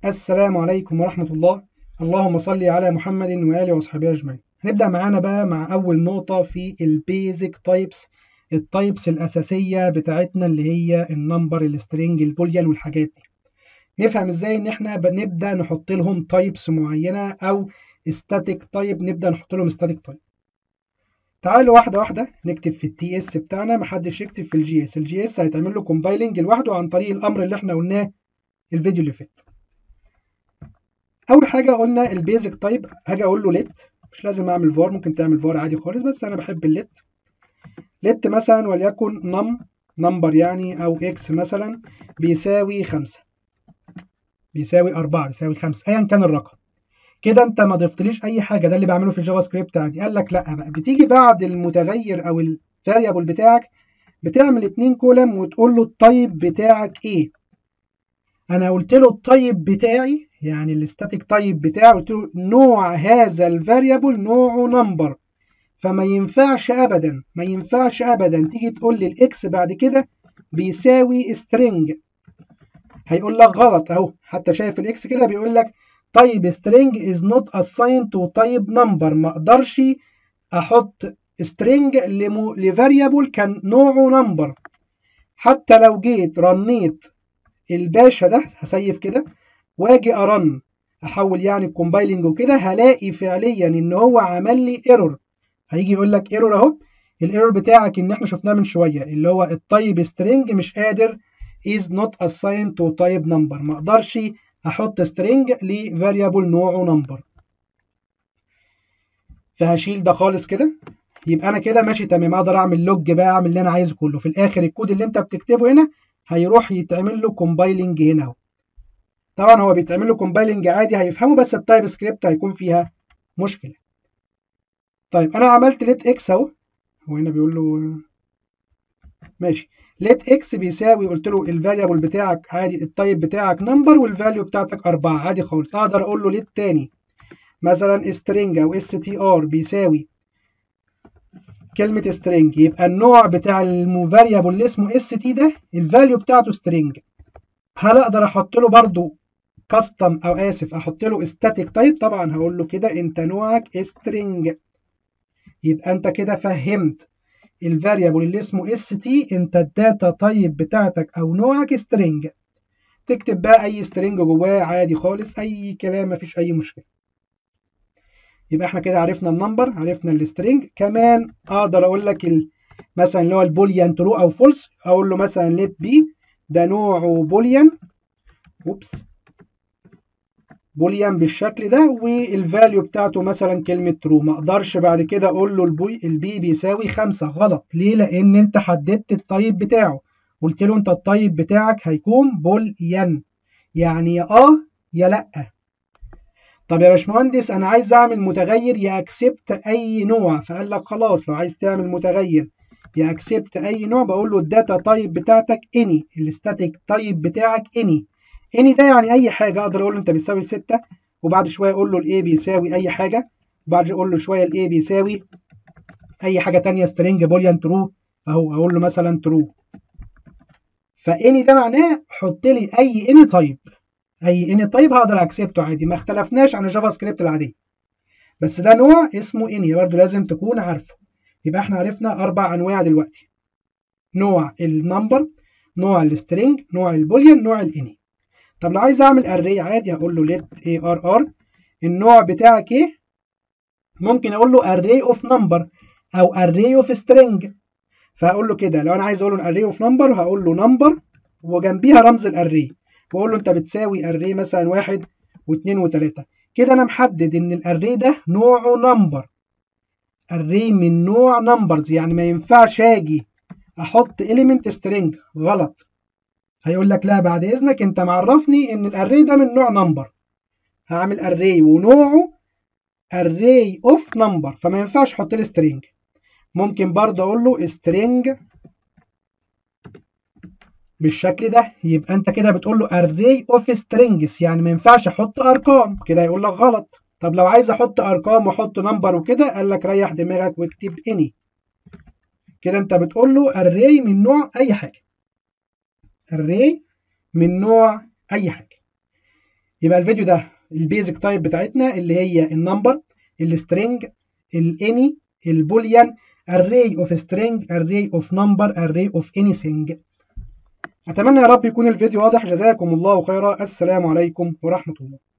السلام عليكم ورحمة الله اللهم صل على محمد وآله وصحبه أجمعين هنبدأ معانا بقى مع أول نقطة في البيزك تايبس التايبس الأساسية بتاعتنا اللي هي النمبر السترينج البوليان والحاجات دي نفهم ازاي ان احنا بنبدأ نحط لهم تايبس معينة او static تايب نبدأ نحط لهم static تايب تعالوا واحدة واحدة نكتب في التي اس بتاعنا محدش يكتب في الجي اس الجي اس هيتعمل له كومبايلنج لوحده عن طريق الامر اللي احنا قلناه الفيديو اللي فات اول حاجه قلنا البيزك تايب هاجي اقول له ليت مش لازم اعمل فار ممكن تعمل فار عادي خالص بس انا بحب الليت ليت مثلا وليكن نم نمبر يعني او اكس مثلا بيساوي خمسة بيساوي أربعة بيساوي خمسة أيا كان الرقم كده أنت ما ضفتليش أي حاجة ده اللي بعمله في الجافا سكريبت عادي قال لك لأ بقى بتيجي بعد المتغير أو الفاريبل بتاعك بتعمل اتنين كولم وتقول له التايب بتاعك إيه أنا قلت له التايب بتاعي يعني الستاتيك تايب بتاعه قلت له نوع هذا الفاريبل نوعه نمبر فما ينفعش ابدا ما ينفعش ابدا تيجي تقول لي الاكس بعد كده بيساوي سترينج هيقول لك غلط اهو حتى شايف الاكس كده بيقول لك طيب string is not assigned to type number ما اقدرش احط string لفاريبل كان نوعه نمبر حتى لو جيت رنيت الباشا ده هسيف كده واجي ارن احول يعني الكومبايلنج وكده هلاقي فعليا ان هو عمل لي ايرور هيجي يقول لك ايرور اهو الايرور بتاعك ان احنا شفناه من شويه اللي هو التايب string مش قادر is not assigned to type number ما اقدرش احط string لفاريبل نوعه نمبر فهشيل ده خالص كده يبقى انا كده ماشي تمام اقدر اعمل لوج بقى اعمل اللي انا عايزه كله في الاخر الكود اللي انت بتكتبه هنا هيروح يتعمل له كومبايلنج هنا اهو طبعا هو بيتعمل له كومبايلنج عادي هيفهمه بس التايب سكريبت هيكون فيها مشكله طيب انا عملت ليت اكس اهو هو هنا بيقول له ماشي ليت اكس بيساوي قلت له الفاريبل بتاعك عادي التايب بتاعك نمبر والفاليو بتاعتك 4 عادي خالص اقدر اقول له ليت تاني مثلا string او str بيساوي كلمة string يبقى النوع بتاع الفاريبل اللي اسمه st ده الفاليو بتاعته string هل اقدر احط له برضو كاستم او اسف احط له static تايب طبعا هقول له كده انت نوعك string يبقى انت كده فهمت الفاريبل اللي اسمه st انت الداتا تايب بتاعتك او نوعك string تكتب بقى اي string جواه عادي خالص اي كلام مفيش اي مشكله يبقى احنا كده عرفنا النمبر عرفنا السترنج كمان اقدر اقول لك ال... مثلا اللي هو البوليان ترو او فولس اقول له مثلا ليت بي ده نوعه بوليان اوبس بوليان بالشكل ده والفاليو بتاعته مثلا كلمة ترو ما اقدرش بعد كده اقول له البي, البي بيساوي خمسة غلط ليه لان انت حددت الطيب بتاعه قلت له انت الطيب بتاعك هيكون بوليان يعني يا اه يا لا طب يا باشمهندس انا عايز اعمل متغير ياكسبت اي نوع فقال لك خلاص لو عايز تعمل متغير ياكسبت اي نوع بقول له الداتا تايب بتاعتك اني الستاتيك تايب بتاعك اني اني ده يعني اي حاجه اقدر اقول له انت بتساوي 6 وبعد شويه اقول له الاي بيساوي اي حاجه وبعد اقول له شويه الاي بيساوي اي حاجه تانية سترينج بوليان ترو اهو اقول له مثلا ترو فاني ده معناه حط لي اي اني تايب اي اني تايب هقدر اكسبته عادي ما اختلفناش عن الجافا سكريبت العاديه بس ده نوع اسمه اني برضه لازم تكون عارفه يبقى احنا عرفنا اربع انواع دلوقتي نوع النمبر نوع السترينج نوع البوليان نوع الاني طب لو عايز اعمل اري عادي هقول له let arr النوع بتاعك ايه ممكن اقول له array of number او array of string فهقول له كده لو انا عايز اقول له array of number هقول له number وجنبيها رمز الاري واقول له انت بتساوي array مثلا واحد واثنين وثلاثة كده انا محدد ان الاري ده نوعه نمبر array من نوع numbers يعني ما ينفعش اجي احط element string غلط هيقول لك لا بعد اذنك انت معرفني ان الاري ده من نوع نمبر هعمل array ونوعه array of number فما ينفعش احط لي string ممكن برضه اقول له string بالشكل ده يبقى انت كده بتقول له array of strings يعني ما ينفعش احط ارقام كده هيقول لك غلط طب لو عايز احط ارقام واحط نمبر وكده قال لك ريح دماغك واكتب any كده انت بتقول له array من نوع اي حاجه array من نوع اي حاجه يبقى الفيديو ده البيزك تايب بتاعتنا اللي هي النمبر السترينج الاني البوليان array of string array of number array of anything اتمنى يا رب يكون الفيديو واضح جزاكم الله خيرا السلام عليكم ورحمه الله